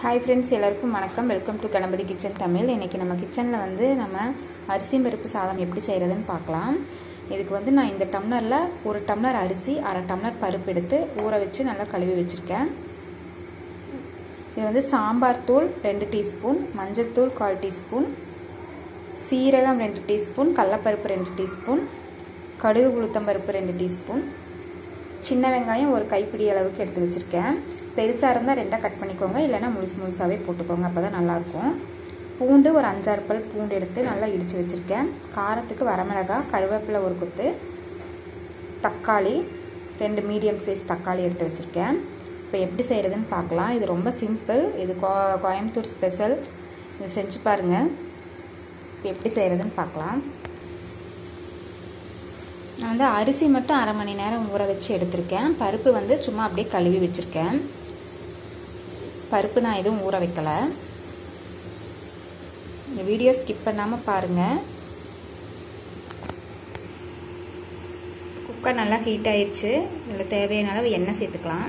hi friends எல்லாருக்கும் வணக்கம் welcome to Ganapathi kitchen Tamil இன்றைக்கி நம்ம கிச்சனில் வந்து நம்ம அரிசி பருப்பு சாதம் எப்படி செய்கிறதுன்னு பார்க்கலாம் இதுக்கு வந்து நான் இந்த டம்ளரில் ஒரு டம்ளர் அரிசி அரை டம்ளர் பருப்பு எடுத்து ஊற வச்சு நல்லா கழுவி வச்சுருக்கேன் இது வந்து சாம்பார் தூள் ரெண்டு டீஸ்பூன் மஞ்சள் தூள் கால் டீஸ்பூன் சீரகம் ரெண்டு டீஸ்பூன் கடலப்பருப்பு ரெண்டு டீஸ்பூன் கடுகு உளுத்தம்பருப்பு ரெண்டு டீஸ்பூன் சின்ன வெங்காயம் ஒரு கைப்பிடி அளவுக்கு எடுத்து வச்சுருக்கேன் பெருசாக இருந்தால் ரெண்டாக கட் பண்ணிக்கோங்க இல்லைனா முழுசு முழுசாகவே போட்டுக்கோங்க அப்போ தான் நல்லாயிருக்கும் பூண்டு ஒரு அஞ்சாறு பல் பூண்டு எடுத்து நல்லா இடித்து வச்சுருக்கேன் காரத்துக்கு வரமிளகா கருவேப்பிலை ஒரு கொத்து தக்காளி ரெண்டு மீடியம் சைஸ் தக்காளி எடுத்து வச்சுருக்கேன் இப்போ எப்படி செய்கிறதுன்னு பார்க்கலாம் இது ரொம்ப சிம்பிள் இது கோ கோயம்புத்தூர் ஸ்பெஷல் இது செஞ்சு பாருங்கள் இப்போ எப்படி செய்கிறதுன்னு பார்க்கலாம் நான் வந்து அரிசி மட்டும் அரை மணி நேரம் ஊற வச்சு எடுத்திருக்கேன் பருப்பு வந்து சும்மா அப்படியே கழுவி வச்சுருக்கேன் பருப்பு நான் எதுவும் ஊற வைக்கலை இந்த வீடியோ ஸ்கிப் பண்ணாமல் பாருங்கள் குக்கர் நல்லா ஹீட் ஆயிடுச்சு இதில் தேவையான அளவு எண்ணெய் சேர்த்துக்கலாம்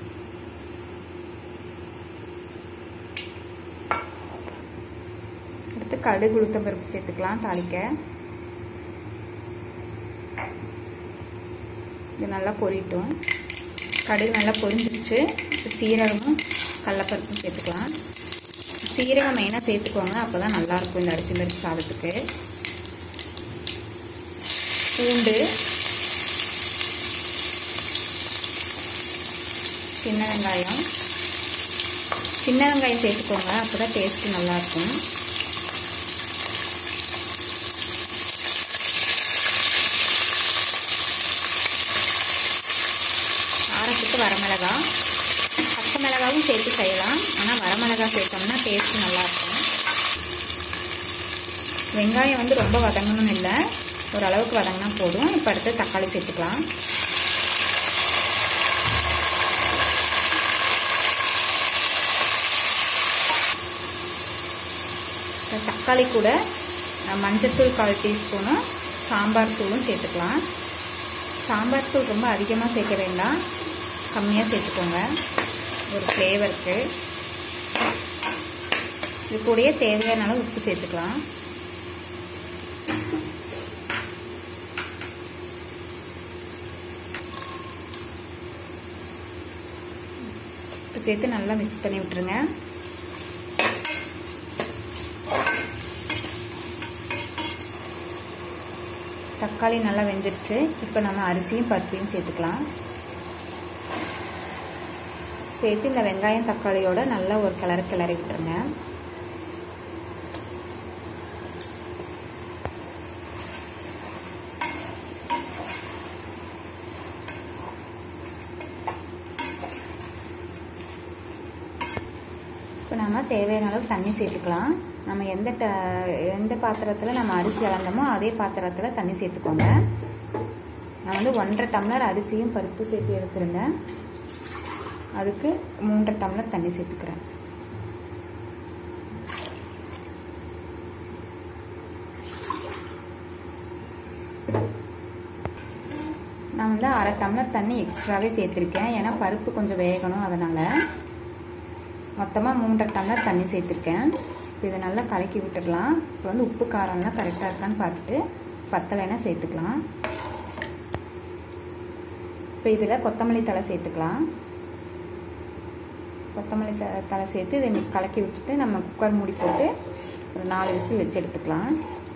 அடுத்து கடுகு உளுத்தம் பருப்பு சேர்த்துக்கலாம் தாளிக்க இது நல்லா பொரியட்டும் கடுகு நல்லா பொரிஞ்சிருச்சு சீரகமும் கடலப்பருப்பும் சேர்த்துக்கலாம் சீரகம் மெயினாக சேர்த்துக்கோங்க அப்போ தான் நல்லாயிருக்கும் இந்த அரிசி பருப்பு சாதத்துக்கு பூண்டு சின்ன வெங்காயம் சின்ன வெங்காயம் சேர்த்துக்கோங்க அப்போ தான் டேஸ்ட்டு நல்லாயிருக்கும் காரத்துக்கு வரமிளகா பச்சை மிளகாவும் சேர்த்து செய்யலாம் ஆனால் வரமிளகா சேர்த்தோம்னா டேஸ்ட் நல்லாயிருக்கும் வெங்காயம் வந்து ரொம்ப வதங்கணும்னு இல்லை ஓரளவுக்கு வதங்கினா போதும் இப்போ அடுத்து தக்காளி சேர்த்துக்கலாம் தக்காளி கூட மஞ்சத்தூள் கால் டீஸ்பூனும் சாம்பார் தூளும் சேர்த்துக்கலாம் சாம்பார் தூள் ரொம்ப அதிகமாக சேர்க்க வேண்டாம் கம்மியாக சேர்த்துக்கோங்க ஒரு ஃப்ளேவருக்கு இது கூடயே தேவையான அளவு உப்பு சேர்த்துக்கலாம் உப்பு சேர்த்து நல்லா மிக்ஸ் பண்ணி விட்டுருங்க தக்காளி நல்லா வெந்துருச்சு இப்போ நம்ம அரிசியும் பருப்பையும் சேர்த்துக்கலாம் சேர்த்து இந்த வெங்காயம் தக்காளியோட நல்லா ஒரு கிளறு கிளறி விட்டுருங்க இப்போ நம்ம தேவையான அளவு தண்ணி சேர்த்துக்கலாம் நம்ம எந்த ட எந்த பாத்திரத்தில் நம்ம அரிசி அளந்தோமோ அதே பாத்திரத்தில் தண்ணி சேர்த்துக்கோங்க நான் வந்து ஒன்றரை டம்ளர் அரிசியும் பருப்பு சேர்த்து எடுத்துருந்தேன் அதுக்கு மூன்றரை டம்ளர் தண்ணி சேர்த்துக்கிறேன் நான் வந்து அரை டம்ளர் தண்ணி எக்ஸ்ட்ராவே சேர்த்துருக்கேன் ஏன்னா பருப்பு கொஞ்சம் வேகணும் அதனால் மொத்தமாக மூன்றரை டம்ளர் தண்ணி சேர்த்துருக்கேன் இப்போ இதை நல்லா கலக்கி விட்டுடலாம் இப்போ வந்து உப்பு காரம்லாம் கரெக்டாக இருக்கான்னு பார்த்துட்டு பத்தலைன்னா சேர்த்துக்கலாம் இப்போ இதில் கொத்தமல்லி தலை சேர்த்துக்கலாம் கொத்தமல்லி தலை சேர்த்து இதை கலக்கி விட்டுட்டு நம்ம குக்கர் மூடி போட்டு ஒரு நாலு விசில் வச்சு எடுத்துக்கலாம்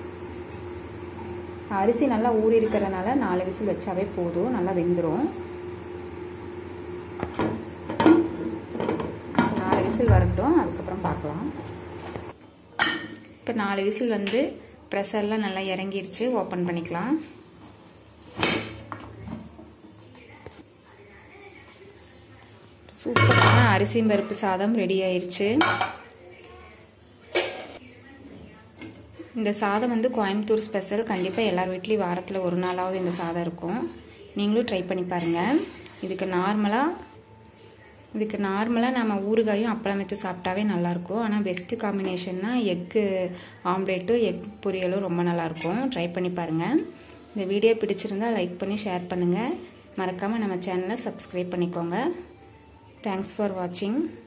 அரிசி நல்லா ஊறி இருக்கிறதுனால நாலு விசில் வச்சாவே போதும் நல்லா வெந்துடும் நாலு விசில் வரட்டும் அதுக்கப்புறம் பார்க்கலாம் இப்போ நாலு விசில் வந்து ப்ரெஷர்லாம் நல்லா இறங்கிருச்சு ஓப்பன் பண்ணிக்கலாம் சூப்பரான அரிசி பருப்பு சாதம் ரெடி ஆயிடுச்சு இந்த சாதம் வந்து கோயம்புத்தூர் ஸ்பெஷல் கண்டிப்பாக எல்லார் வீட்லேயும் வாரத்தில் ஒரு நாளாவது இந்த சாதம் இருக்கும் நீங்களும் ட்ரை பண்ணி பாருங்கள் இதுக்கு நார்மலாக இதுக்கு நார்மலாக நம்ம ஊறுகாயும் அப்பளம் வச்சு சாப்பிட்டாவே நல்லாயிருக்கும் ஆனால் பெஸ்ட்டு காம்பினேஷன்னா எக்கு ஆம்லேட்டும் எக் பொரியலும் ரொம்ப நல்லாயிருக்கும் ட்ரை பண்ணி பாருங்கள் இந்த வீடியோ பிடிச்சிருந்தால் லைக் பண்ணி ஷேர் பண்ணுங்கள் மறக்காமல் நம்ம சேனலை சப்ஸ்கிரைப் பண்ணிக்கோங்க தேங்க்ஸ் ஃபார் வாட்சிங்